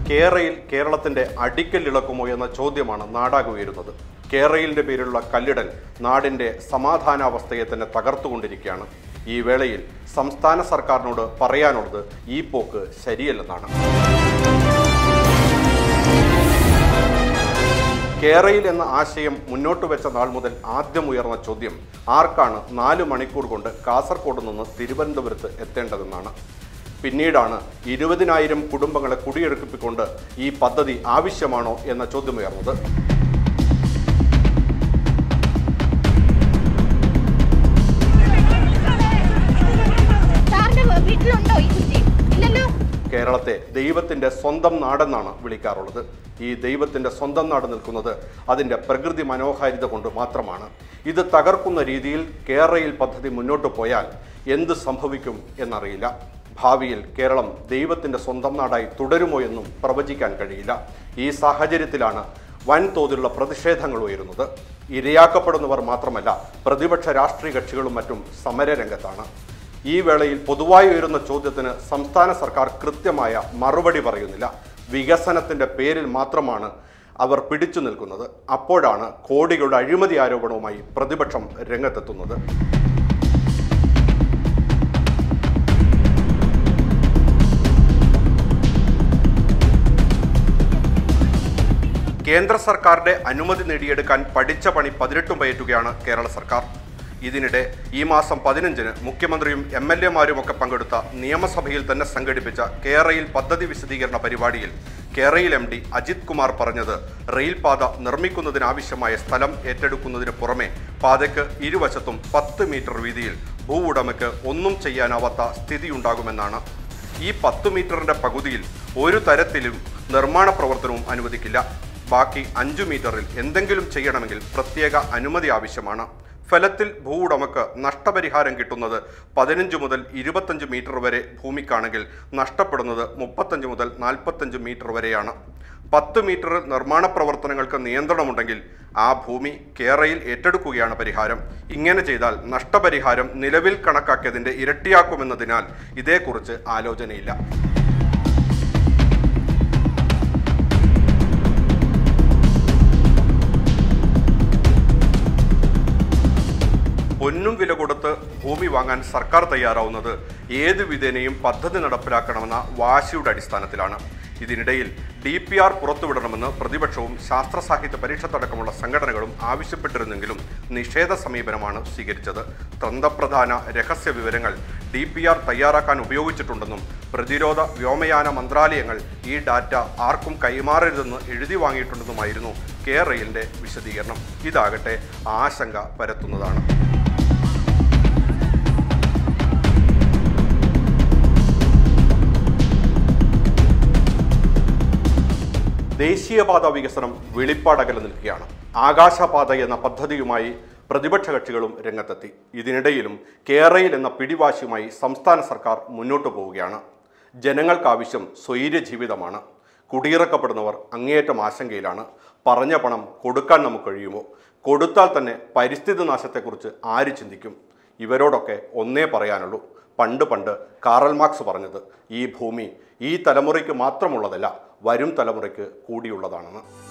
കേരയിൽ കേരളത്തിന്റെ അടിക്കല്ലിളക്കുമോ എന്ന ചോദ്യമാണ് നാടാകെ ഉയരുന്നത് കേരയിലിന്റെ പേരിലുള്ള കല്ലിടൽ നാടിന്റെ സമാധാനാവസ്ഥയെ തന്നെ തകർത്തുകൊണ്ടിരിക്കുകയാണ് ഈ വേളയിൽ സംസ്ഥാന സർക്കാരിനോട് പറയാനുള്ളത് ഈ പോക്ക് ശരിയല്ലെന്നാണ് കേരയിൽ എന്ന ആശയം മുന്നോട്ട് വെച്ച നാൾ മുതൽ ആദ്യം ഉയർന്ന ചോദ്യം ആർക്കാണ് നാല് മണിക്കൂർ കൊണ്ട് കാസർഗോഡ് നിന്ന് തിരുവനന്തപുരത്ത് എത്തേണ്ടതെന്നാണ് പിന്നീടാണ് ഇരുപതിനായിരം കുടുംബങ്ങളെ കുടിയൊഴുക്കിപ്പിക്കൊണ്ട് ഈ പദ്ധതി ആവശ്യമാണോ എന്ന ചോദ്യമുയർന്നത് സാറിന്റെ വീട്ടിലുണ്ടോ ഈ കുട്ടി ഇല്ലല്ലോ കേരളത്തെ ദൈവത്തിന്റെ സ്വന്തം നാടെന്നാണ് വിളിക്കാറുള്ളത് ഈ ദൈവത്തിന്റെ സ്വന്തം നാട് നിൽക്കുന്നത് അതിന്റെ പ്രകൃതി മനോഹാരിത കൊണ്ട് മാത്രമാണ് ഇത് തകർക്കുന്ന രീതിയിൽ കേരളയിൽ പദ്ധതി മുന്നോട്ട് പോയാൽ എന്ത് സംഭവിക്കും എന്നറിയില്ല ഭാവിയിൽ കേരളം ദൈവത്തിന്റെ സ്വന്തം നാടായി തുടരുമോ എന്നും പ്രവചിക്കാൻ കഴിയില്ല ഈ സാഹചര്യത്തിലാണ് വൻതോതിലുള്ള പ്രതിഷേധങ്ങൾ ഉയരുന്നത് ഇരയാക്കപ്പെടുന്നവർ മാത്രമല്ല പ്രതിപക്ഷ രാഷ്ട്രീയ കക്ഷികളും മറ്റും സമരരംഗത്താണ് ഈ വേളയിൽ പൊതുവായി ഉയരുന്ന ചോദ്യത്തിന് സംസ്ഥാന സർക്കാർ കൃത്യമായ മറുപടി പറയുന്നില്ല വികസനത്തിന്റെ പേരിൽ മാത്രമാണ് അവർ പിടിച്ചു നിൽക്കുന്നത് അപ്പോഴാണ് കോടികളുടെ അഴിമതി ആരോപണവുമായി പ്രതിപക്ഷം രംഗത്തെത്തുന്നത് കേന്ദ്ര സർക്കാരിന്റെ അനുമതി നേടിയെടുക്കാൻ പഠിച്ച പണി പതിനെട്ടും പയറ്റുകയാണ് കേരള സർക്കാർ ഇതിനിടെ ഈ മാസം പതിനഞ്ചിന് മുഖ്യമന്ത്രിയും എം എൽ എമാരുമൊക്കെ പങ്കെടുത്ത നിയമസഭയിൽ തന്നെ സംഘടിപ്പിച്ച കേരയിൽ പദ്ധതി വിശദീകരണ പരിപാടിയിൽ കേരയിൽ എം ഡി അജിത് കുമാർ പറഞ്ഞത് റെയിൽപാത നിർമ്മിക്കുന്നതിനാവശ്യമായ സ്ഥലം ഏറ്റെടുക്കുന്നതിന് പുറമെ പാതയ്ക്ക് ഇരുവശത്തും പത്ത് മീറ്റർ വീതിയിൽ ഭൂ ഉടമയ്ക്ക് ഒന്നും ചെയ്യാനാവാത്ത സ്ഥിതിയുണ്ടാകുമെന്നാണ് ഈ പത്ത് മീറ്ററിന്റെ പകുതിയിൽ ഒരു തരത്തിലും നിർമ്മാണ പ്രവർത്തനവും അനുവദിക്കില്ല ബാക്കി അഞ്ചു മീറ്ററിൽ എന്തെങ്കിലും ചെയ്യണമെങ്കിൽ പ്രത്യേക അനുമതി ആവശ്യമാണ് ഫലത്തിൽ ഭൂ ഉടമക്ക് നഷ്ടപരിഹാരം കിട്ടുന്നത് പതിനഞ്ച് മുതൽ ഇരുപത്തഞ്ച് മീറ്റർ വരെ ഭൂമിക്കാണെങ്കിൽ നഷ്ടപ്പെടുന്നത് മുപ്പത്തഞ്ച് മുതൽ നാൽപ്പത്തഞ്ച് മീറ്റർ വരെയാണ് പത്ത് മീറ്റർ നിർമ്മാണ പ്രവർത്തനങ്ങൾക്ക് നിയന്ത്രണമുണ്ടെങ്കിൽ ആ ഭൂമി കേരയിൽ ഏറ്റെടുക്കുകയാണ് പരിഹാരം ഇങ്ങനെ ചെയ്താൽ നഷ്ടപരിഹാരം നിലവിൽ കണക്കാക്കിയതിന്റെ ഇരട്ടിയാക്കുമെന്നതിനാൽ ഇതേക്കുറിച്ച് ആലോചനയില്ല പൊന്നും വില കൊടുത്ത് ഭൂമി വാങ്ങാൻ സർക്കാർ തയ്യാറാവുന്നത് ഏത് വിധേനയും പദ്ധതി നടപ്പിലാക്കണമെന്ന വാശിയുടെ അടിസ്ഥാനത്തിലാണ് ഇതിനിടയിൽ ഡി പി ആർ പുറത്തുവിടണമെന്ന് പ്രതിപക്ഷവും ശാസ്ത്ര സാഹിത്യ പരിഷത്തടക്കമുള്ള സംഘടനകളും ആവശ്യപ്പെട്ടിരുന്നെങ്കിലും നിഷേധ സമീപനമാണ് സ്വീകരിച്ചത് തന്ത്രപ്രധാന രഹസ്യ വിവരങ്ങൾ ഡി പി ആർ തയ്യാറാക്കാൻ ഉപയോഗിച്ചിട്ടുണ്ടെന്നും പ്രതിരോധ വ്യോമയാന മന്ത്രാലയങ്ങൾ ഈ ഡാറ്റ ആർക്കും കൈമാറരുതെന്ന് എഴുതി വാങ്ങിയിട്ടുണ്ടെന്നുമായിരുന്നു കെ റെയിലിന്റെ വിശദീകരണം ഇതാകട്ടെ ആശങ്ക പരത്തുന്നതാണ് ദേശീയപാത വികസനം വെളിപ്പാടകല നിൽക്കുകയാണ് ആകാശപാത എന്ന പദ്ധതിയുമായി പ്രതിപക്ഷ കക്ഷികളും രംഗത്തെത്തി ഇതിനിടയിലും കേരയിൽ എന്ന പിടിവാശിയുമായി സംസ്ഥാന സർക്കാർ മുന്നോട്ടു പോവുകയാണ് ജനങ്ങൾക്കാവശ്യം സ്വൈര്യ ജീവിതമാണ് കുടിയിറക്കപ്പെടുന്നവർ അങ്ങേയറ്റം ആശങ്കയിലാണ് പറഞ്ഞ പണം കൊടുക്കാൻ നമുക്ക് കഴിയുമോ കൊടുത്താൽ തന്നെ പരിസ്ഥിതി നാശത്തെക്കുറിച്ച് ആര് ചിന്തിക്കും ഇവരോടൊക്കെ ഒന്നേ പറയാനുള്ളൂ പണ്ട് പണ്ട് കാറൽ മാർക്സ് പറഞ്ഞത് ഈ ഭൂമി ഈ തലമുറയ്ക്ക് മാത്രമുള്ളതല്ല വരും തലമുറയ്ക്ക് കൂടിയുള്ളതാണെന്ന്